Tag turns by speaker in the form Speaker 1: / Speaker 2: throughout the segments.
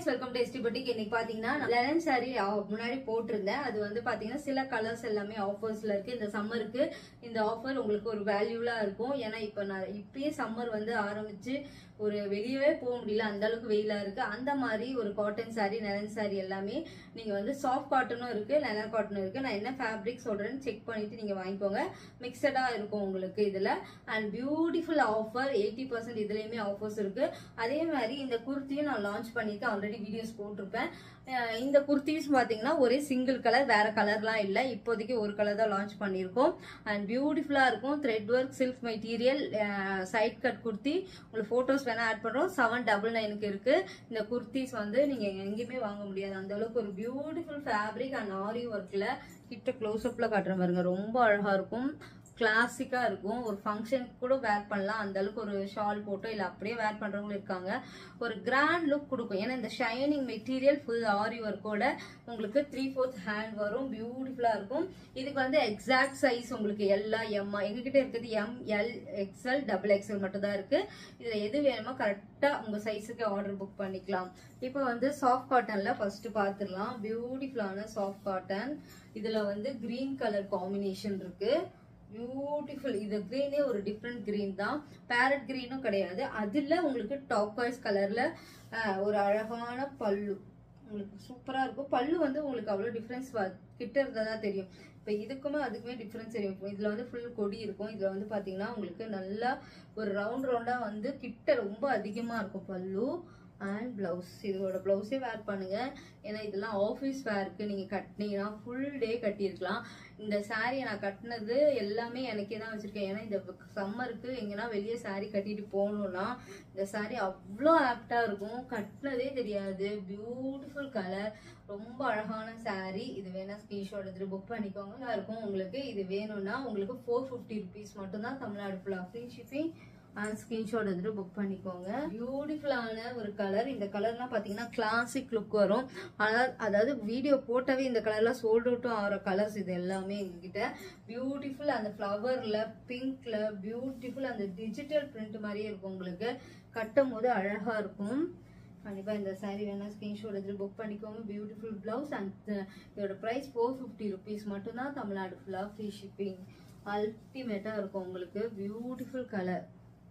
Speaker 1: friends welcome to S D batik இன்னைக்கு பாத்தீங்கன்னா linen sorry முன்னாடி போட்டிருந்தேன் அது வந்து பாத்தீங்கன்னா சில கலர்ஸ் எல்லாமே ஆஃபர்ஸ்ல இருக்கு இந்த சம்மருக்கு இந்த ஆஃபர் உங்களுக்கு ஒரு வேல்யூலா இருக்கும் ஏன்னா இப்ப நான் இப்பயே சம்மர் வந்து ஆரம்பிச்சு ஒரு வெளியவே போக முடியல அந்த அளவுக்கு வெயிலா இருக்கு அந்த மாதிரி ஒரு காட்டன் சாரி லெனன் சாரி எல்லாமே நீங்க வந்து சாஃப்ட் காட்டனும் இருக்கு லெனர் காட்டனும் இருக்கு நான் என்ன ஃபேப்ரிக் சொல்றேன்னு செக் பண்ணிட்டு நீங்க வாங்கிக்கோங்க மிக்சடா இருக்கும் உங்களுக்கு இதுல and beautiful offer eighty percent இதுலயுமே ஆஃபர்ஸ் இருக்கு அதே மாதிரி இந்த குர்த்தியும் நான் லான்ச் பண்ணிட்டு ஆல்ரெடி வீடியோஸ் போட்டிருப்பேன் அஹ் இந்த குர்த்திஸ் பாத்தீங்கன்னா ஒரே சிங்கிள் கலர் வேற கலர்லாம் இல்ல இப்போதைக்கு ஒரு கலர் தான் லான்ச் பண்ணியிருக்கோம் அண்ட் பியூட்டிஃபுல்லா இருக்கும் thread work silk material side cut kurti உங்களுக்கு போட்டோஸ் வேணா ஆட் பண்றோம் செவன் டபுள் நைனுக்கு இருக்கு இந்த குர்த்திஸ் வந்து நீங்க எங்கேயுமே வாங்க முடியாது அந்த அளவுக்கு ஒரு பியூட்டிஃபுல் ஃபேப்ரிக் அண்ட் ஆரி ஒர்க்ல கிட்ட க்ளோஸ் அப்ல காட்டுற பாருங்க ரொம்ப அழகா இருக்கும் கிளாசிக்கா இருக்கும் ஒரு ஃபங்க்ஷனுக்கு கூட வேர் பண்ணலாம் அந்த அளவுக்கு ஒரு ஷால் போட்டோ இல்ல அப்படியே வேர் பண்றவங்களும் இருக்காங்க ஒரு கிராண்ட் லுக் கொடுக்கும் ஏன்னா இந்த ஷைனிங் மெட்டீரியல் ஃபுல் ஆரி ஒர்க்கோட உங்களுக்கு த்ரீ ஃபோர்த் ஹேண்ட் வரும் பியூட்டிஃபுல்லா இருக்கும் இதுக்கு வந்து எக்ஸாக்ட் சைஸ் உங்களுக்கு எல்லா எம்மா எங்ககிட்ட இருக்கிறது M L XL double XL மட்டும் தான் இருக்கு இதுல எது வேணுமோ கரெக்டா உங்க சைஸுக்கு ஆர்டர் புக் பண்ணிக்கலாம் இப்போ வந்து சாஃப்ட் காட்டன்ல ஃபர்ஸ்ட் பாத்துடலாம் பியூட்டிஃபுல்லான சாஃப்ட் காட்டன் இதுல வந்து கிரீன் கலர் காம்பினேஷன் இருக்கு பியூட்டிஃபுல் இது கிரீனே ஒரு டிஃப்ரெண்ட் கிரீன் தான் பேரட் கிரீனும் கிடையாது அதுல உங்களுக்கு டாப்பாய்ஸ் கலர்ல ஒரு அழகான பல்லு உங்களுக்கு சூப்பரா இருக்கும் பல்லு வந்து உங்களுக்கு அவ்வளவு டிஃபரன்ஸ் கிட்ட இருந்தா தான் தெரியும் இப்ப இதுக்குமே அதுக்குமே டிஃபரன்ஸ் தெரியும் இப்போ இதுல வந்து ஃபுல் கொடி இருக்கும் இதுல வந்து பாத்தீங்கன்னா உங்களுக்கு நல்லா ஒரு ரவுண்ட் ரவுண்டா வந்து கிட்ட ரொம்ப அதிகமா இருக்கும் பல்லு அண்ட் பிளவுஸ் இதோட பிளவுஸே வேர் பண்ணுங்க ஏன்னா இதெல்லாம் ஆஃபீஸ் வேருக்கு நீங்க கட்டினீங்கன்னா ஃபுல் டே கட்டியிருக்கலாம் இந்த சாரியை நான் கட்டினது எல்லாமே எனக்கே தான் வச்சிருக்கேன் ஏன்னா இந்த சம்மருக்கு எங்கன்னா வெளியே சாரி கட்டிட்டு போகணும்னா இந்த சாரி அவ்வளோ ஆப்டா இருக்கும் கட்டினதே தெரியாது பியூட்டிஃபுல் கலர் ரொம்ப அழகான சாரி இது வேணா ஸ்கிரீன்ஷாட் எடுத்துட்டு புக் பண்ணிக்கோங்க நல்லா இருக்கும் உங்களுக்கு இது வேணும்னா உங்களுக்கு ஃபோர் ஃபிஃப்டி ருபீஸ் மட்டும்தான் தமிழ்நாடு ஃபுல்லாக ஃப்ரீ ஷிப்பிங் அண்ட் ஸ்கிரீன்ஷாட் எடுத்துட்டு புக் பண்ணிக்கோங்க பியூட்டிஃபுல்லான ஒரு கலர் இந்த கலர்லாம் பார்த்தீங்கன்னா கிளாசிக் லுக் வரும் ஆனால் அதாவது வீடியோ போட்டவே இந்த கலர்லாம் சோல்ட் அவுட்டும் ஆகிற கலர்ஸ் இது எல்லாமே எங்ககிட்ட பியூட்டிஃபுல் அந்த ஃப்ளவர்ல பிங்க்ல பியூட்டிஃபுல் அந்த டிஜிட்டல் பிரிண்ட் மாதிரியே இருக்கும் உங்களுக்கு கட்டும் போது அழகா இருக்கும் கண்டிப்பா இந்த சாரீ வேணா ஸ்கிரீன்ஷாட் எடுத்து புக் பண்ணிக்கோங்க பியூட்டிஃபுல் பிளவுஸ் அண்ட் இதோட ப்ரைஸ் ஃபோர் ஃபிஃப்டி ருபீஸ் மட்டும்தான் தமிழ்நாடு ஃபுல்லாக ஃப்ரீ ஷிப்பிங் அல்டிமேட்டா இருக்கும் உங்களுக்கு பியூட்டிஃபுல் கலர்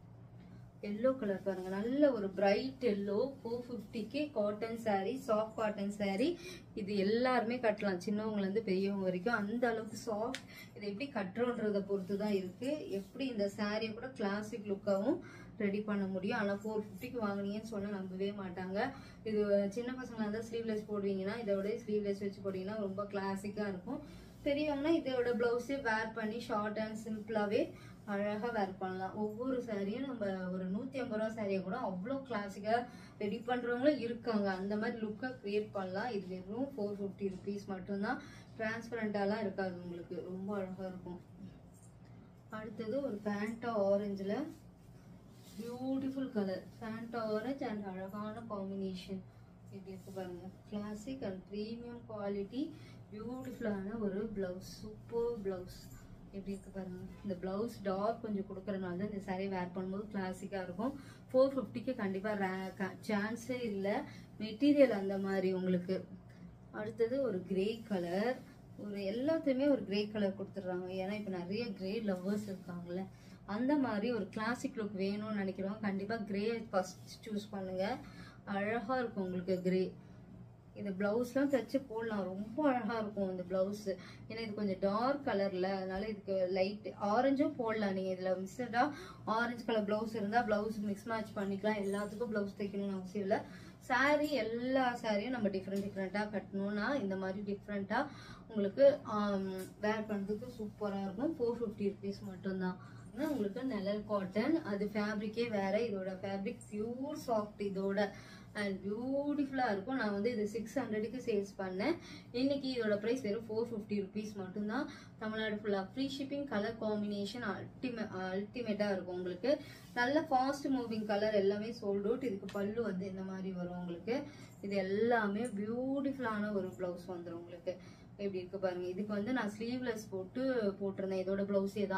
Speaker 1: எல்லோ கலர் பாருங்க நல்ல ஒரு பிரைட் எல்லோ ஃபோர் ஃபிஃப்டிக்கு cotton saree soft cotton saree இது எல்லாருமே கட்டலாம் சின்னவங்கல இருந்து பெரியவங்க வரைக்கும் அந்த அளவுக்கு சாஃப்ட் இதை எப்படி கட்டுறோன்றத பொறுத்து தான் இருக்கு எப்படி இந்த சாரியை கூட கிளாசிக் லுக்காகவும் ரெடி பண்ண முடியும் ஆனால் ஃபோர் ஃபிஃப்டிக்கு வாங்குனீங்கன்னு சொன்னா நம்பவே மாட்டாங்க இது சின்ன பசங்களா இருந்தால் ஸ்லீவ்லெஸ் போடுவீங்கன்னா இதோட ஸ்லீவ்லெஸ் வச்சு போட்டீங்கன்னா ரொம்ப கிளாசிக்கா இருக்கும் பெரியவங்கன்னா இதோட பிளவுஸே வேர் பண்ணி ஷார்ட் அண்ட் சிம்பிளாவே அழகா வேர் பண்ணலாம் ஒவ்வொரு சாரியும் நம்ம ஒரு நூத்தி ஐம்பது ரூபா சாரியை கூட அவ்வளோ கிளாசிக்கா ரெடி பண்றவங்களும் இருக்காங்க அந்த மாதிரி லுக்கை கிரியேட் பண்ணலாம் இது வெறும் ஃபோர் ஃபிஃப்டி ருபீஸ் மட்டும்தான் டிரான்ஸ்பரண்டாலாம் இருக்காது உங்களுக்கு ரொம்ப அழகா இருக்கும் அடுத்தது ஒரு ஃபேண்டா ஆரஞ்சுல beautiful colour Fanta orange and அழகான காம்பினேஷன் இப்படி இருக்கு பாருங்க கிளாசிக் அண்ட் ப்ரீமியம் குவாலிட்டி பியூட்டிஃபுல்லான ஒரு பிளவுஸ் சூப்பர் பிளவுஸ் எப்படி இருக்கு பாருங்க இந்த பிளவுஸ் டார்க் கொஞ்சம் கொடுக்கறனால தான் இந்த saree வேர் பண்ணும்போது கிளாசிக்காக இருக்கும் ஃபோர் ஃபிஃப்டிக்கு கண்டிப்பாக சான்ஸே இல்லை மெட்டீரியல் அந்த மாதிரி உங்களுக்கு அடுத்தது ஒரு கிரே கலர் ஒரு எல்லாத்தையுமே ஒரு கிரே கலர் கொடுத்துட்றாங்க ஏன்னா இப்போ நிறைய கிரே லவ்வர்ஸ் இருக்காங்கல்ல அந்த மாதிரி ஒரு கிளாசிக் லுக் வேணும்னு நினைக்கிறவங்க கண்டிப்பாக கிரே ஃபர்ஸ்ட் சூஸ் பண்ணுங்க அழகா இருக்கும் உங்களுக்கு கிரே இந்த பிளவுஸ்லாம் தைச்சு போடலாம் ரொம்ப அழகா இருக்கும் இந்த பிளவுஸ் ஏன்னா இது கொஞ்சம் டார்க் கலர்ல அதனால இதுக்கு லைட் ஆரஞ்சும் போடலாம் நீங்க இதுல மிஸ்டா ஆரஞ்சு கலர் பிளவுஸ் இருந்தா பிளவுஸ் மிக்ஸ் மேட்ச் பண்ணிக்கலாம் எல்லாத்துக்கும் பிளவுஸ் தைக்கணும்னு அவசியம் இல்லை சாரி எல்லா சாரியும் நம்ம டிஃப்ரெண்ட் டிஃப்ரெண்ட்டாக கட்டணும்னா இந்த மாதிரி டிஃப்ரெண்ட்டாக உங்களுக்கு வேர் பண்ணுறதுக்கு சூப்பராக இருக்கும் ஃபோர் ஃபிஃப்டி ருபீஸ் மட்டும்தான் ஆனா உங்களுக்கு நிழல் காட்டன் அது ஃபேப்ரிக்கே வேற இதோட ஃபேப்ரிக் பியூர் சாஃப்ட் இதோட அண்ட் பியூட்டிஃபுல்லாக இருக்கும் நான் வந்து இது சிக்ஸ் ஹண்ட்ரடுக்கு சேல்ஸ் பண்ணேன் இன்னைக்கு இதோட ப்ரைஸ் வெறும் ஃபோர் ஃபிஃப்டி ருபீஸ் மட்டும்தான் தமிழ்நாடு ஃபுல்லாக ஃப்ரீ ஷிப்பிங் கலர் காம்பினேஷன் அல்டிமே அல்டிமேட்டாக இருக்கும் உங்களுக்கு நல்ல ஃபாஸ்ட் மூவிங் கலர் எல்லாமே சோல்ட் அவுட் இதுக்கு பல்லு வந்து இந்த மாதிரி வரும் உங்களுக்கு இது எல்லாமே பியூட்டிஃபுல்லான ஒரு ப்ளவுஸ் வந்துடும் உங்களுக்கு எப்படி இருக்கு பாருங்க இதுக்கு வந்து நான் ஸ்லீவ்லெஸ் போட்டு போட்டிருந்தேன் இதோட பிளவுஸே தான்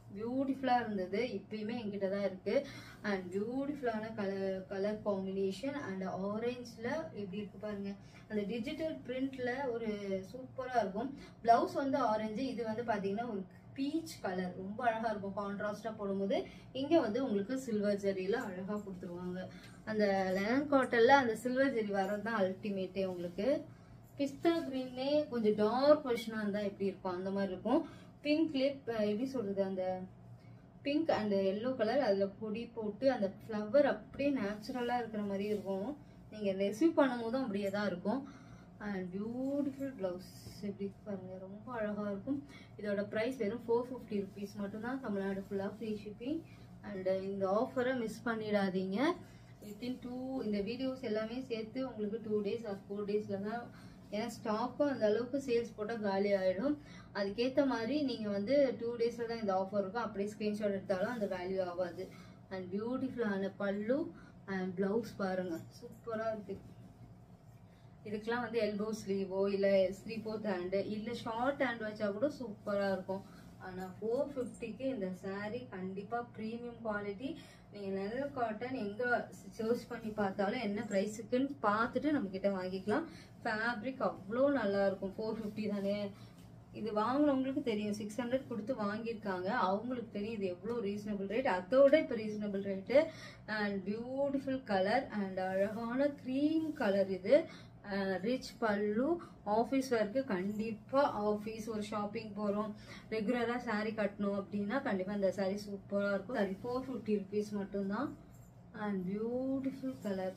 Speaker 1: பியூட்டிஃபுல்லாக இருந்தது இப்பயுமே என்கிட்ட தான் இருக்கு அண்ட் பியூட்டிஃபுல்லான கலர் கலர் காம்பினேஷன் அண்ட் ஆரஞ்சில் எப்படி இருக்கு பாருங்க அந்த டிஜிட்டல் பிரிண்ட்ல ஒரு சூப்பராக இருக்கும் ப்ளவுஸ் வந்து ஆரஞ்சு இது வந்து பார்த்தீங்கன்னா ஒரு பீச் கலர் ரொம்ப அழகாக இருக்கும் கான்ட்ராஸ்டாக போடும்போது இங்கே வந்து உங்களுக்கு சில்வர் ஜெரியில் அழகாக கொடுத்துருவாங்க அந்த லெனன் காட்டனில் அந்த சில்வர் ஜெரி வர்றது தான் அல்டிமேட்டே உங்களுக்கு பிஸ்தா க்ரீனே கொஞ்சம் டார்க் வெர்ஷனாக இருந்தால் எப்படி இருக்கும் அந்த மாதிரி இருக்கும் பிங்க் லிப் எப்படி சொல்கிறது அந்த பிங்க் அண்ட் எல்லோ கலர் அதில் பொடி போட்டு அந்த ஃப்ளவர் அப்படியே நேச்சுரலாக இருக்கிற மாதிரி இருக்கும் நீங்கள் ரெசிவ் பண்ணும்போதும் அப்படியே தான் இருக்கும் அண்ட் பியூட்டிஃபுல் ப்ளவுஸ் எப்படி இருக்கு பாருங்க ரொம்ப அழகாக இருக்கும் இதோட ப்ரைஸ் வெறும் ஃபோர் ஃபிஃப்டி ருபீஸ் மட்டும்தான் தமிழ்நாடு ஃபுல்லாக ஃப்ரீ ஷிப்பிங் அண்ட் இந்த ஆஃபரை மிஸ் பண்ணிடாதீங்க வித்தின் டூ இந்த வீடியோஸ் எல்லாமே சேர்த்து உங்களுக்கு டூ டேஸ் ஆர் ஃபோர் டேஸில் தான் ஏன்னா ஸ்டாக்கும் அந்த அளவுக்கு சேல்ஸ் போட்டால் காலி ஆகிடும் அதுக்கேற்ற மாதிரி நீங்கள் வந்து டூ டேஸில் தான் இந்த ஆஃபர் இருக்கும் அப்படியே ஸ்க்ரீன்ஷாட் எடுத்தாலும் அந்த வேல்யூ ஆகாது அண்ட் பியூட்டிஃபுல்லான பல்லு அண்ட் ப்ளவுஸ் பாருங்கள் சூப்பராக இருக்குது இதுக்கெல்லாம் வந்து எல்போ ஸ்லீவோ இல்லை ஸ்லீப்போ ஹேண்டு இல்லை ஷார்ட் ஹேண்ட் வச்சா கூட சூப்பராக இருக்கும் ஆனால் ஃபோர் ஃபிஃப்டிக்கு இந்த saree கண்டிப்பாக ப்ரீமியம் குவாலிட்டி நீங்கள் நல்ல காட்டன் எங்கே சர்ச் பண்ணி பார்த்தாலும் என்ன ப்ரைஸுக்குன்னு பார்த்துட்டு நம்மக்கிட்ட வாங்கிக்கலாம் ஃபேப்ரிக் அவ்வளோ நல்லா இருக்கும் ஃபோர் ஃபிஃப்டி தானே இது வாங்குறவங்களுக்கு தெரியும் சிக்ஸ் ஹண்ட்ரட் கொடுத்து வாங்கியிருக்காங்க அவங்களுக்கு தெரியும் இது எவ்வளோ ரீசனபிள் ரேட் அதோட இப்போ reasonable rate and beautiful colour and அழகான க்ரீம் கலர் இது ரிச் பல்லு ஆஃபீஸ் ஒர்க்கு கண்டிப்பாக ஆஃபீஸ் ஒரு ஷாப்பிங் போகிறோம் ரெகுலராக saree கட்டணும் அப்படின்னா கண்டிப்பாக இந்த saree சூப்பராக இருக்கும் சாரி ஃபோர் ஃபிஃப்டி ருபீஸ் மட்டும்தான் அண்ட் பியூட்டிஃபுல் கலர்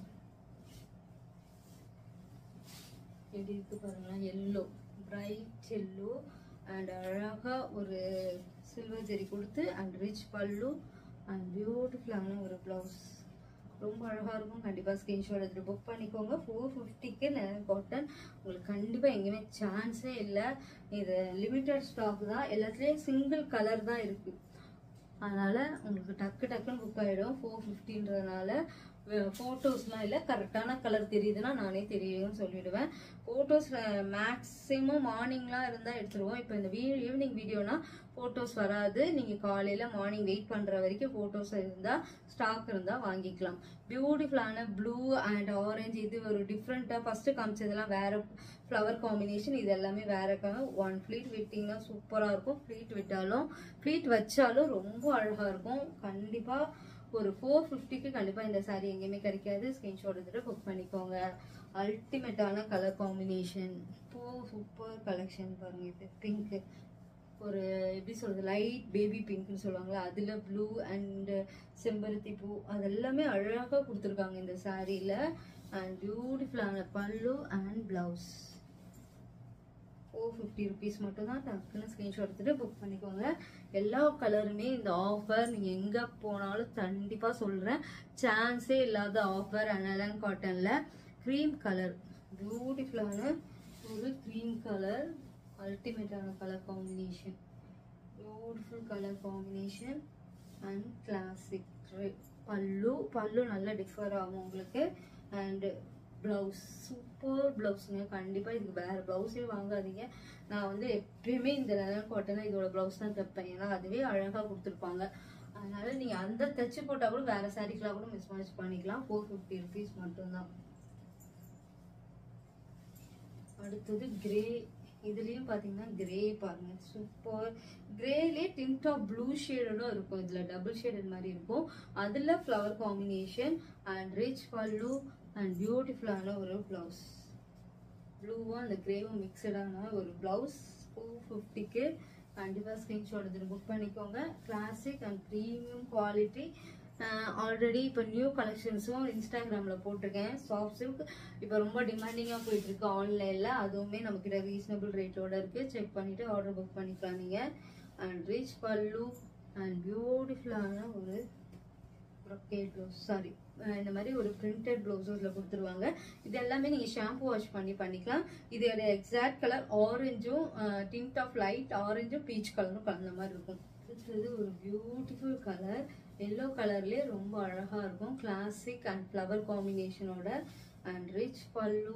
Speaker 1: எப்படி இருக்கு பாருங்களேன் எல்லோ பிரைட் எல்லோ அண்ட் அழகாக ஒரு சில்வர் ஜெரி கொடுத்து அண்ட் ரிச் பல்லு அண்ட் பியூட்டிஃபுல்லான ஒரு ப்ளவுஸ் ரொம்ப அழகாக இருக்கும் கண்டிப்பாக ஸ்க்ரீன்ஷாட் எடுத்துகிட்டு புக் பண்ணிக்கோங்க ஃபோர் ஃபிஃப்டிக்கு நேரம் காட்டன் உங்களுக்கு கண்டிப்பாக எங்கேயுமே சான்ஸே இல்லை இது லிமிட்டட் ஸ்டாக் தான் எல்லாத்துலேயும் சிங்கிள் கலர் தான் இருக்குது அதனால் உங்களுக்கு டக்கு டக்குன்னு புக் ஆகிடும் ஃபோர் ஃபிஃப்டின்றதுனால ஃபோட்டோஸ்லாம் இல்லை கரெக்டான கலர் தெரியுதுன்னா நானே தெரியும்னு சொல்லிடுவேன் ஃபோட்டோஸ் மேக்ஸிமம் மார்னிங்லாம் இருந்தால் எடுத்துருவோம் இப்போ இந்த வீ ஈவினிங் வீடியோனா ஃபோட்டோஸ் வராது நீங்கள் காலையில் மார்னிங் வெயிட் பண்ணுற வரைக்கும் ஃபோட்டோஸ் இருந்தால் ஸ்டாக் இருந்தால் வாங்கிக்கலாம் பியூட்டிஃபுல்லான ப்ளூ அண்ட் ஆரஞ்சு இது ஒரு டிஃப்ரெண்ட்டாக ஃபஸ்ட்டு காமிச்சதெல்லாம் வேறு ஃப்ளவர் காம்பினேஷன் இது எல்லாமே வேற ஒன் ஃப்ளீட் விட்டிங்கன்னா சூப்பராக இருக்கும் ஃப்ளீட் விட்டாலும் ஃப்ளீட் வச்சாலும் ரொம்ப அழகாக இருக்கும் கண்டிப்பாக ஒரு ஃபோர் ஃபிஃப்டிக்கு கண்டிப்பாக இந்த saree எங்கேயுமே கிடைக்காது ஸ்க்ரீன்ஷாட் எடுத்துகிட்டு புக் பண்ணிக்கோங்க அல்டிமேட்டான கலர் காம்பினேஷன் பூ சூப்பர் கலெக்ஷன் பாருங்க இது பிங்க்கு ஒரு எப்படி சொல்றது லைட் பேபி பிங்க்னு சொல்லுவாங்களா அதில் ப்ளூ அண்ட் செம்பருத்தி பூ அது எல்லாமே அழகாக கொடுத்துருக்காங்க இந்த சாரியில் அண்ட் பியூட்டிஃபுல்லான pallu and blouse four fifty rupees மட்டும் தான் டக்குன்னு ஸ்க்ரீன்ஷாட் எடுத்துகிட்டு புக் பண்ணிக்கோங்க எல்லா கலருமே இந்த ஆஃபர் நீங்கள் எங்கே போனாலும் கண்டிப்பாக சொல்கிறேன் சான்ஸே இல்லாத ஆஃபர் அனலன் காட்டனில் க்ரீம் கலர் பியூட்டிஃபுல்லான ஒரு க்ரீம் கலர் அல்டிமேட்டான colour combination beautiful colour combination and classic pallu pallu நல்லா டிஃபர் ஆகும் உங்களுக்கு அண்டு ப்ளவுஸ் சூப்பர் ப்ளவுஸுங்க கண்டிப்பாக இதுக்கு வேறு ப்ளவுஸே வாங்காதீங்க நான் வந்து எப்பயுமே இந்த லெனன் காட்டனில் இதோட ப்ளவுஸ் தான் தைப்பேன் ஏன்னா அதுவே அழகாக கொடுத்துருப்பாங்க அதனால நீங்கள் அந்த தைச்சு போட்டால் கூட வேறு சாரீக்கெலாம் கூட மிஸ் மேட்ச் பண்ணிக்கலாம் ஃபோர் ஃபிஃப்டி ருபீஸ் மட்டும்தான் அடுத்தது கிரே இதுலயும் பாத்தீங்கன்னா கிரே பாருங்க சூப்பர் கிரேலே டிண்ட் ஆஃப் ப்ளூ ஷேடடும் இருக்கும் இதுல டபுள் ஷேடட் மாதிரி இருக்கும் அதுல flower combination and rich pallu and பியூட்டிஃபுல்லான ஒரு பிளவுஸ் ப்ளூவும் அந்த கிரேவும் மிக்சடான ஒரு பிளவுஸ் டூ ஃபிஃப்டிக்கு கண்டிப்பாக ஸ்க்ரீன்ஷாட் எடுத்துட்டு புக் பண்ணிக்கோங்க classic and premium quality already இப்போ நியூ கலெக்ஷன்ஸும் இன்ஸ்டாகிராமில் போட்டிருக்கேன் சாஃப்ட் சில்க் இப்போ ரொம்ப டிமாண்டிங்காக போயிட்டு இருக்கு ஆன்லைனில் அதுவுமே நம்மக்கிட்ட ரீசனபிள் ரேட்டோட இருக்குது செக் பண்ணிவிட்டு ஆர்டர் புக் பண்ணிக்கலாம் நீங்கள் அண்ட் ரிச் பல்லு அண்ட் பியூட்டிஃபுல்லான ஒரு ப்ரொக்கேட் ப்ளவுஸ் சாரி இந்த மாதிரி ஒரு பிரிண்டட் ப்ளவுஸஸில் கொடுத்துருவாங்க இது எல்லாமே நீங்கள் ஷாம்பு வாஷ் பண்ணி பண்ணிக்கலாம் இதோட எக்ஸாக்ட் கலர் ஆரஞ்சும் டிண்ட் ஆஃப் லைட் ஆரஞ்சும் பீச் கலரும் கலந்த மாதிரி இருக்கும் அடுத்தது ஒரு பியூட்டிஃபுல் கலர் எல்லோ கலர்லேயே ரொம்ப அழகாக இருக்கும் கிளாசிக் அண்ட் ஃப்ளவர் காம்பினேஷனோட அண்ட் ரிச் பல்லு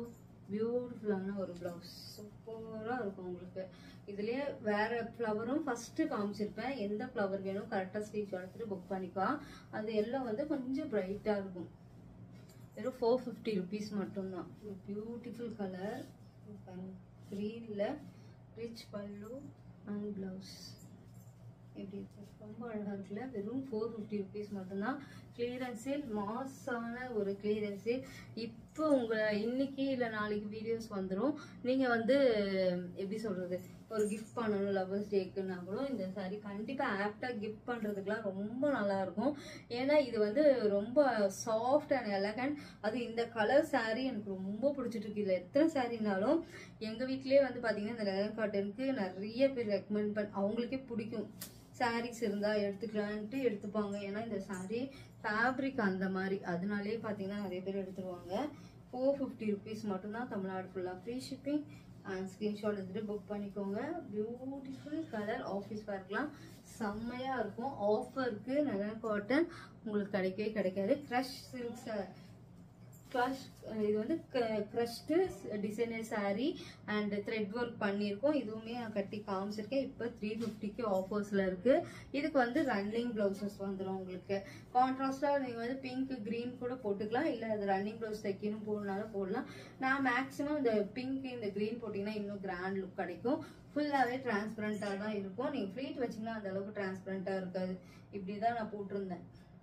Speaker 1: பியூட்டிஃபுல்லான ஒரு ப்ளவுஸ் சூப்பராக இருக்கும் உங்களுக்கு இதுலயே வேற ஃப்ளவரும் ஃபர்ஸ்ட் காமிச்சிருப்பேன் எந்த ஃப்ளவர் வேணும் கரெக்டாக ஸ்க்ரீன்ஷாட் எடுத்துட்டு புக் பண்ணிக்கலாம் அது எல்லாம் வந்து கொஞ்சம் பிரைட்டாக இருக்கும் வெறும் ஃபோர் ஃபிஃப்டி ருபீஸ் மட்டும்தான் பியூட்டிஃபுல் கலர் க்ரீனில் ரிச் பல்லு அண்ட் ப்ளவுஸ் எப்படி இருக்கு ரொம்ப அழகாக இருக்குல்ல வெறும் ஃபோர் ஃபிஃப்டி ருபீஸ் மட்டும்தான் கிளியரன்ஸ் சேல் மாஸான ஒரு கிளியரன்ஸ் சேல் இப்போ உங்கள் இன்னைக்கு இல்லை நாளைக்கு வீடியோஸ் வந்துடும் நீங்கள் வந்து எப்படி சொல்கிறது ஒரு கிஃப்ட் பண்ணணும் லவர்ஸ் டேக்குன்னா கூட இந்த saree கண்டிப்பாக ஆப்டாக கிஃப்ட் பண்ணுறதுக்குலாம் ரொம்ப நல்லா இருக்கும் ஏன்னா இது வந்து ரொம்ப சாஃப்ட் அண்ட் எலகண்ட் அது இந்த கலர் saree எனக்கு ரொம்ப பிடிச்சிட்டு இருக்கு இதில் எத்தனை சாரினாலும் எங்கள் வீட்லேயே வந்து பார்த்தீங்கன்னா இந்த லெதர் காட்டனுக்கு நிறைய பேர் ரெக்கமெண்ட் பண்ண அவங்களுக்கே பிடிக்கும் சாரீஸ் இருந்தால் எடுத்துக்கலான்ட்டு எடுத்துப்பாங்க ஏன்னா இந்த saree ஃபேப்ரிக் அந்த மாதிரி அதனாலே பார்த்தீங்கன்னா நிறைய பேர் எடுத்துருவாங்க ஃபோர் ஃபிஃப்டி ருபீஸ் மட்டும்தான் தமிழ்நாடு ஃபுல்லாக ஃப்ரீ ஷிப்பிங் அண்ட் ஸ்க்ரீன்ஷாட் எடுத்துகிட்டு புக் பண்ணிக்கோங்க பியூட்டிஃபுல் கலர் ஆஃபீஸ் ஒர்க்லாம் செம்மையாக இருக்கும் ஆஃபருக்கு நல்ல காட்டன் உங்களுக்கு கிடைக்கவே கிடைக்காது க்ரஷ் சில்க்ஸ் க்ரஷ் இது வந்து crushed designer saree and thread work பண்ணியிருக்கோம் இதுவுமே நான் கட்டி காமிச்சிருக்கேன் இப்போ த்ரீ ஃபிஃப்டிக்கு ஆஃபர்ஸில் இருக்குது இதுக்கு வந்து ரன்னிங் ப்ளவுசஸ் வந்துடும் உங்களுக்கு கான்ட்ராஸ்டாக நீங்கள் வந்து பிங்க் க்ரீன் கூட போட்டுக்கலாம் இல்லை அது ரன்னிங் ப்ளவுஸ் தைக்கணும் போடனாலும் போடலாம் நான் மேக்ஸிமம் இந்த பிங்க் இந்த க்ரீன் போட்டிங்கன்னா இன்னும் கிராண்ட் லுக் கிடைக்கும் ஃபுல்லாகவே டிரான்ஸ்பரண்ட்டாக தான் இருக்கும் நீங்கள் ஃப்ளீட் வச்சிங்கன்னா அந்த அளவுக்கு டிரான்ஸ்பரண்ட்டாக இருக்காது இப்படி தான் நான் போட்டிருந்தேன்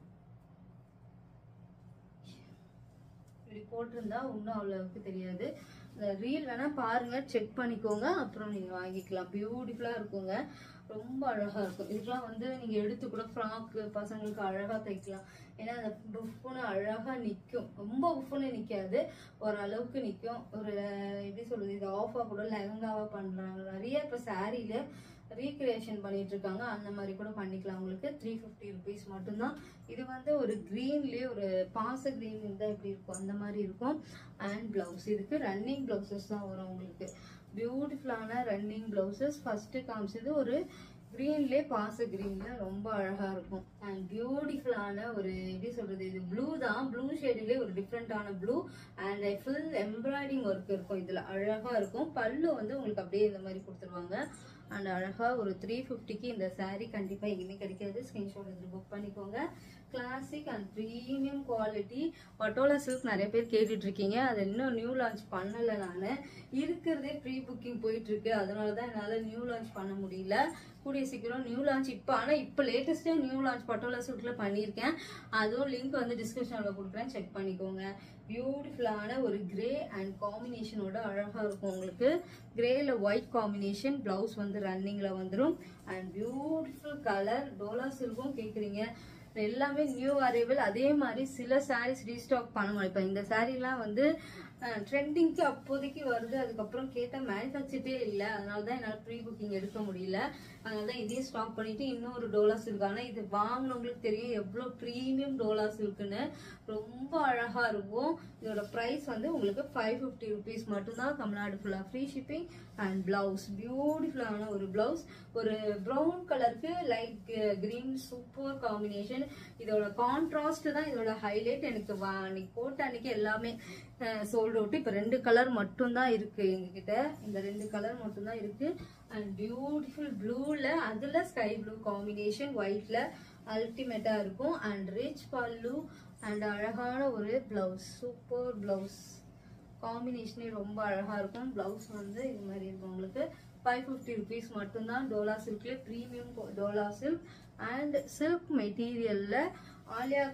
Speaker 1: இப்படி போட்டிருந்தா இன்னும் அவ்வளவுக்கு தெரியாது இந்த ரீல் வேணா பாருங்க செக் பண்ணிக்கோங்க அப்புறம் நீங்க வாங்கிக்கலாம் பியூட்டிஃபுல்லா இருக்குங்க ரொம்ப அழகா இருக்கும் இதுக்கெல்லாம் வந்து நீங்க எடுத்து கூட ஃப்ராக் பசங்களுக்கு அழகா தைக்கலாம் ஏன்னா அந்த புஃப்னு அழகா நிக்கும் ரொம்ப புஃப்னு நிக்காது ஓரளவுக்கு நிக்கும் ஒரு எப்படி சொல்றது இது ஆஃபா கூட லெஹங்காவா பண்றாங்க நிறைய இப்ப சாரீல ரீக்ரியேஷன் பண்ணிட்டு இருக்காங்க அந்த மாதிரி கூட பண்ணிக்கலாம் உங்களுக்கு த்ரீ ஃபிஃப்டி ருபீஸ் மட்டும்தான் இது வந்து ஒரு க்ரீன்லேயே ஒரு பாச க்ரீன் இருந்தால் எப்படி இருக்கும் அந்த மாதிரி இருக்கும் அண்ட் ப்ளவுஸ் இதுக்கு ரன்னிங் ப்ளவுசஸ் தான் வரும் உங்களுக்கு பியூட்டிஃபுல்லான ரன்னிங் ப்ளவுசஸ் ஃபர்ஸ்ட் காமிச்சது ஒரு க்ரீன்லே பாச க்ரீன்ல ரொம்ப அழகா இருக்கும் அண்ட் பியூட்டிஃபுல்லான ஒரு எப்படி சொல்றது இது ப்ளூ தான் ப்ளூ ஷேட்லேயே ஒரு டிஃப்ரெண்டான blue and full embroidery work இருக்கும் இதுல அழகா இருக்கும் பல்லு வந்து உங்களுக்கு அப்படியே இந்த மாதிரி கொடுத்துருவாங்க அண்ட் அழகா ஒரு த்ரீ ஃபிஃப்டிக்கு இந்த saree கண்டிப்பா எங்கேயுமே கிடைக்காது ஸ்கிரீன்ஷாட் எடுத்து புக் பண்ணிக்கோங்க classic and premium quality patola silk நிறைய பேர் கேட்டுட்டு இருக்கீங்க அது இன்னும் நியூ லான்ச் பண்ணல நான் இருக்கிறதே ப்ரீ புக்கிங் போயிட்டு இருக்கு அதனால தான் என்னால் நியூ லான்ச் பண்ண முடியல கூடிய சீக்கிரம் நியூ லான்ச் இப்போ ஆனால் இப்போ லேட்டஸ்ட்டாக நியூ லான்ச் பட்டோலா சில்க்ல பண்ணியிருக்கேன் அதுவும் லிங்க் வந்து டிஸ்கிரிப்ஷனில் கொடுக்குறேன் செக் பண்ணிக்கோங்க பியூட்டிஃபுல்லான ஒரு கிரே அண்ட் காம்பினேஷனோட அழகா இருக்கும் உங்களுக்கு கிரேல ஒயிட் காம்பினேஷன் பிளவுஸ் வந்து ரன்னிங்ல வந்துடும் அண்ட் பியூட்டிஃபுல் கலர் டோலா சில்கும் கேக்குறீங்க எல்லாமே நியூ அரைவல் அதே மாதிரி சில சாரீஸ் ரீஸ்டாக் பண்ண முடியும் இப்போ இந்த சாரீலாம் வந்து ட்ரெண்டிங்க்கு அப்போதைக்கு வருது அதுக்கப்புறம் கேட்டால் மேனுஃபேக்சர்டே இல்லை அதனால தான் என்னால் ப்ரீ புக்கிங் எடுக்க முடியல அதனால தான் இதையும் ஸ்டாப் பண்ணிட்டு இன்னொரு டோலா சில்க் ஆனால் இது வாங்கினவங்களுக்கு தெரியும் எவ்வளோ ப்ரீமியம் டோலா சில்க்குன்னு ரொம்ப அழகாக இருக்கும் இதோட ப்ரைஸ் வந்து உங்களுக்கு ஃபைவ் ஃபிஃப்டி ருபீஸ் மட்டும்தான் தமிழ்நாடு ஃபுல்லாக ஃப்ரீ ஷிப்பிங் அண்ட் பிளவுஸ் பியூட்டிஃபுல்லான ஒரு பிளவுஸ் ஒரு ப்ரௌன் கலருக்கு லைட் கிரீன் சூப்பர் காம்பினேஷன் இதோட கான்ட்ராஸ்ட் தான் இதோட ஹைலைட் எனக்கு வா- அன்னைக்கு போட்ட அன்னைக்கு எல்லாமே சோல்ட் அவுட் இப்போ ரெண்டு கலர் மட்டும்தான் இருக்கு எங்ககிட்ட இந்த ரெண்டு கலர் மட்டும்தான் இருக்கு அண்ட் பியூட்டிஃபுல் ப்ளூல அதுல ஸ்கை ப்ளூ காம்பினேஷன் ஒயிட்ல அல்டிமேட்டா இருக்கும் அண்ட் ரிச் பல்லு அண்ட் அழகான ஒரு பிளவுஸ் சூப்பர் பிளவுஸ் காம்பினேஷனே ரொம்ப அழகா இருக்கும் பிளவுஸ் வந்து இது மாதிரி இருக்கும் உங்களுக்கு ஃபைவ் ஃபிஃப்டி ருபீஸ் மட்டும்தான் டோலா சில்க்ல premium dola silk and silk மெட்டீரியல்ல Alia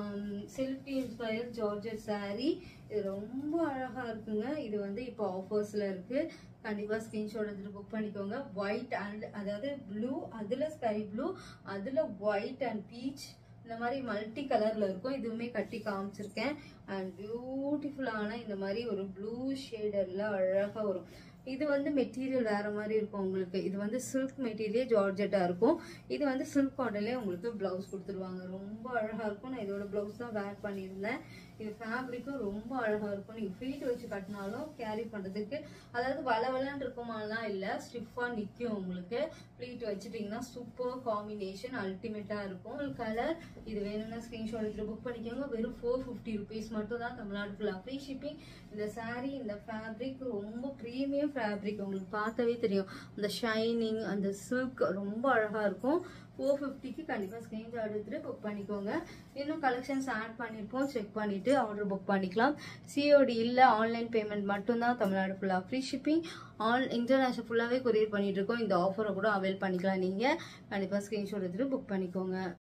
Speaker 1: silk inspire georgette saree இது ரொம்ப அழகா இருக்குங்க இது வந்து இப்போ ஆஃபர்ஸ்ல இருக்கு கண்டிப்பா ஸ்கிரீன்ஷாட் எடுத்துட்டு புக் பண்ணிக்கோங்க ஒயிட் அண்ட் அதாவது ப்ளூ அதுல ஸ்கை ப்ளூ அதுல ஒயிட் அண்ட் பீச் இந்த மாதிரி மல்டி கலர்ல இருக்கும் இதுவுமே கட்டி காமிச்சிருக்கேன் அண்ட் பியூட்டிஃபுல்லான இந்த மாதிரி ஒரு ப்ளூ ஷேடர்ல அழகா வரும் இது வந்து மெட்டீரியல் வேற மாதிரி இருக்கும் உங்களுக்கு இது வந்து சில்க் மெட்டீரியல் ஜார்ஜெட்டா இருக்கும் இது வந்து சில்க் காட்டன்லேயே உங்களுக்கு பிளவுஸ் கொடுத்துருவாங்க ரொம்ப அழகா இருக்கும் நான் இதோட பிளவுஸ் தான் வேர் பண்ணியிருந்தேன் இது ஃபேப்ரிக்கும் ரொம்ப அழகா இருக்கும் நீங்க ஃபீட் வச்சு கட்டினாலும் கேரி பண்றதுக்கு அதாவது வளவலன்னு இருக்குமாலாம் இல்ல ஸ்டிஃபா நிக்கும் உங்களுக்கு ப்ளீட் வச்சுட்டீங்கன்னா சூப்பர் காம்பினேஷன் அல்டிமேட்டா இருக்கும் கலர் இது வேணும்னா ஸ்கிரீன்ஷாட் எடுத்து புக் பண்ணிக்கோங்க வெறும் ஃபோர் ஃபிஃப்டி ருபீஸ் மட்டும் தான் தமிழ்நாடு ஃபுல்லா ஃப்ரீ ஷிப்பிங் இந்த saree இந்த ஃபேப்ரிக் ரொம்ப ப்ரீமியம் ஃபேப்ரிக் உங்களுக்கு பார்க்கவே தெரியும் அந்த ஷைனிங் அந்த சில்க் ரொம்ப அழகா இருக்கும் ஃபோர் ஃபிஃப்டிக்கு கண்டிப்பாக ஸ்க்ரீன்ஷாட் எடுத்துட்டு புக் பண்ணிக்கோங்க இன்னும் கலெக்ஷன்ஸ் ஆட் பண்ணியிருப்போம் செக் பண்ணிட்டு ஆர்டர் புக் பண்ணிக்கலாம் சிஓடி இல்லை ஆன்லைன் பேமெண்ட் மட்டும்தான் தமிழ்நாடு ஃபுல்லாக ஃப்ரீ ஷிப்பிங் ஆன் இன்டர்நேஷனல் ஃபுல்லாகவே கொரியர் பண்ணிட்டு இருக்கோம் இந்த ஆஃபரை கூட அவைல் பண்ணிக்கலாம் நீங்கள் கண்டிப்பாக ஸ்க்ரீன்ஷாட் எடுத்துட்டு புக் பண்ணிக்கோங்க